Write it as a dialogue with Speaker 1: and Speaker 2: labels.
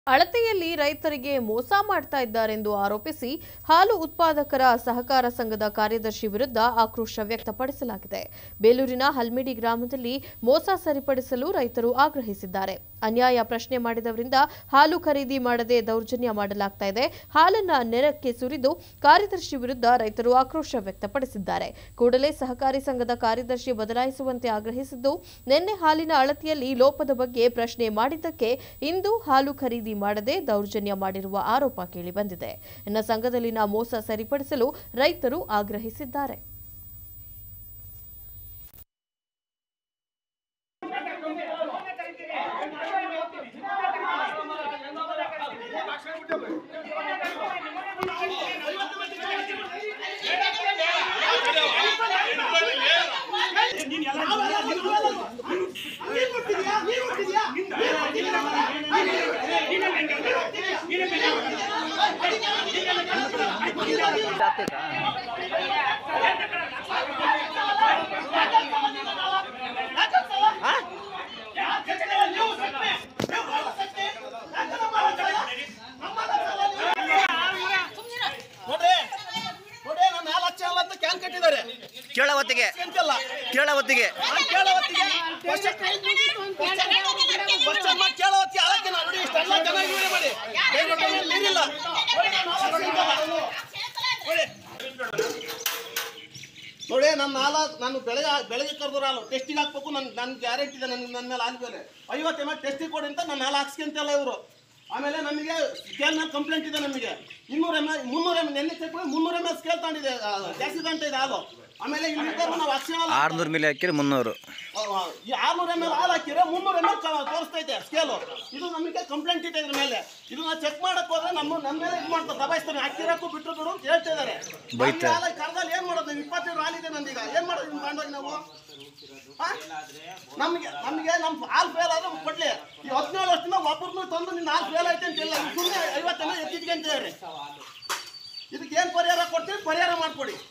Speaker 1: ಅಳತೆಯಲ್ಲಿ ರೈತರಿಗೆ ಮೋಸ ಮಾಡ್ತಾ ಇದ್ದಾರೆಂದು ಆರೋಪಿಸಿ ಹಾಲು ಉತ್ಪಾದಕರ ಸಹಕಾರ ಸಂಘದ ಕಾರ್ಯದರ್ಶಿ ವಿರುದ್ಧ ಆಕ್ರೋಶ ವ್ಯಕ್ತಪಡಿಸಲಾಗಿದೆ ಬೇಲೂರಿನ ಹಲ್ಮಿಡಿ ಗ್ರಾಮದಲ್ಲಿ ಮೋಸ ಸರಿಪಡಿಸಲು ರೈತರು ಆಗ್ರಹಿಸಿದ್ದಾರೆ ಅನ್ಯಾಯ ಪ್ರಶ್ನೆ ಮಾಡಿದವರಿಂದ ಹಾಲು ಖರೀದಿ ಮಾಡದೆ ದೌರ್ಜನ್ಯ ಮಾಡಲಾಗ್ತಾ ಇದೆ ಹಾಲನ್ನ ನೆರಕ್ಕೆ ಸುರಿದು ಕಾರ್ಯದರ್ಶಿ ವಿರುದ್ಧ ರೈತರು ಆಕ್ರೋಶ ವ್ಯಕ್ತಪಡಿಸಿದ್ದಾರೆ ಕೂಡಲೇ ಸಹಕಾರಿ ಸಂಘದ ಕಾರ್ಯದರ್ಶಿ ಬದಲಾಯಿಸುವಂತೆ ಆಗ್ರಹಿಸಿದ್ದು ನಿನ್ನೆ ಹಾಲಿನ ಅಳತೆಯಲ್ಲಿ ಲೋಪದ ಬಗ್ಗೆ ಪ್ರಶ್ನೆ ಮಾಡಿದ್ದಕ್ಕೆ ಇಂದು ಹಾಲು ಖರೀದಿ ಮಾಡದೆ ದೌರ್ಜನ್ಯ ಮಾಡಿರುವ ಆರೋಪ ಕೇಳಿಬಂದಿದೆ ಇನ್ನು ಸಂಘದಲ್ಲಿನ ಮೋಸ ಸರಿಪಡಿಸಲು ರೈತರು ಆಗ್ರಹಿಸಿದ್ದಾರೆ
Speaker 2: ನೋಡ್ರಿ ನೋಡ್ರಿ ನಾನು ನಾಲ್ಕು ಲಕ್ಷ ಅಲ್ಲ ಅಂತ ಕ್ಯಾನ್ ಕಟ್ಟಿದ್ದಾರೆ
Speaker 3: ಕೇಳೋ ಹೊತ್ತಿಗೆ
Speaker 2: ಅಂತೆಲ್ಲ
Speaker 3: ಕೇಳೋ ಹೊತ್ತಿಗೆ
Speaker 2: ನಾನು ಕೇಳೋ ಹೊತ್ತಿಗೆ ಬಸ್ ಬಸ್ ಸ್ಟ್ಯಾಂಡ್ ಮಾಡಿ ಕೇಳೋ ಹೊತ್ತಿಗೆ ಅದಕ್ಕೆ ನಾನು ನೋಡಿ ಇಷ್ಟೆಲ್ಲ ಚೆನ್ನಾಗಿ ವಿವರ ಮಾಡಿ ಕೈಗೊಂಡು ನೀರಿಲ್ಲ ನೋಡಿ, ನಾನು ನಾಲ್ಕು ಲಕ್ಷ ಅಂತಲ್ಲ. ನೋಡಿ. ನೋಡಿ ನನ್ನ ಹಾಲ ನಾನು ಬೆಳಗ್ಗೆ ಬೆಳಗ್ಗೆ ಕರೆದ್ರು ಹಾಲು ಟೆಸ್ಟಿಗೆ ಹಾಕ್ಬೇಕು ನನ್ ನನ್ ಗ್ಯಾರಂಟಿ ಇದೆ ನನ್ಗೆ ನನ್ನ ಮೇಲೆ ಹಾಲು ಮೇಲೆ ಐವತ್ತು ಎಮ್ ಎಲ್ ಟೆಸ್ಟಿಗೆ ಕೊಡಿ ಅಂತ ನಾನು ಹಾಲು ಹಾಕ್ಸ್ಕೊಂತಲ್ಲ ಇವರು ಆಮೇಲೆ ನಮಗೆ ಸ್ಕೇಲ್ ಮೇಲೆ ಕಂಪ್ಲೇಂಟ್ ಇದೆ ನಮಗೆ ಇನ್ನೂರ ಎಮ್ ಎಲ್ ಮುನ್ನೂರ ಎಮ್ ನೆನ್ನೆ ಚೆಕ್ ಮಾಡಿ ಮುನ್ನೂರ ಎಮ್ ಎಲ್ ಸ್ಕೇಲ್ ತಗೊಂಡಿದೆ ಆ, ಜಾಸ್ತಿ ತಗೊಂತ ಇದೆ ಹಾಲು ಆಮೇಲೆ ಇಲ್ಲಿ ಇದ್ದವ್ರು ನಾವು ಹಾಕ್ಸಿವಲ್ಲ
Speaker 3: ಆರ್ನೂರು ಮೇಲೆ ಹಾಕಿರಿ ಮುನ್ನೂರು
Speaker 2: ಈ ಆರ್ನೂರ ಎಮ್ ಎಲ್ ಹಾಲು ಹಾಕಿದ್ರೆ ಮುನ್ನೂರ ಎಮ್ ಎಲ್ ತೋರಿಸ್ತೈತೆ ಸ್ಕೇಲು ಇದು ನಮಗೆ ಕಂಪ್ಲೇಂಟ್ ಇದೆ ಇದ್ರ ಮೇಲೆ ಇದು ನಾವು ಚೆಕ್ ಮಾಡಕ್ ಹೋದ್ರೆ ನಮ್ಮ ನಮ್ಮ ಮೇಲೆ ಇದು ಮಾಡ್ತಾರೆ ದಬಾಯಿಸ್ತಾರೆ ಹಾಕಿರಕ್ಕೂ ಬಿಟ್ಟರು ಬಿಡು ಅಂತ ಹೇಳ್ತಾ ಇದಾರೆ
Speaker 3: ಬೈತಾರೆ.
Speaker 2: ಹಾಲು ಕರ್ದಲ್ಲಿ ಏನ್ ಮಾಡೋದು ಇಪ್ಪತ್ತೇಳು ಹಾಲಿದೆ ನಂದೀಗ ಏನ್ ಮಾಡೋದು ನಿಮ್ ತಗೊಂಡೋಗಿ ನಾವು ಆ? ನಮ್ಗೆ ನಮ್ಗೆ ನಮ್ ಹಾಲು ಫೇಲ್ ಆದ್ರೆ ಕೊಡ್ಲಿ ಈ ಹದಿನೇಳು ವರ್ಷದಿಂದ ಒಬ್ಬರನ್ನು ತಂದು ನಿನ್ನ ಹಾಲು ಫೇಲ್ ಐತೆ ಅಂತ ಇಲ್ಲ ಸುಮ್ಮನೆ ಐವತ್ತೆಲ್ಲ ಎತ್ತಿದ್ಕೆ ಅಂತ ಹೇಳಿ ಇದಕ್ಕೆ ಏನ್ ಪರಿಹಾರ ಕೊಡ್ತೀವಿ ಪರಿಹಾರ ಮಾಡ್ಕೊಡಿ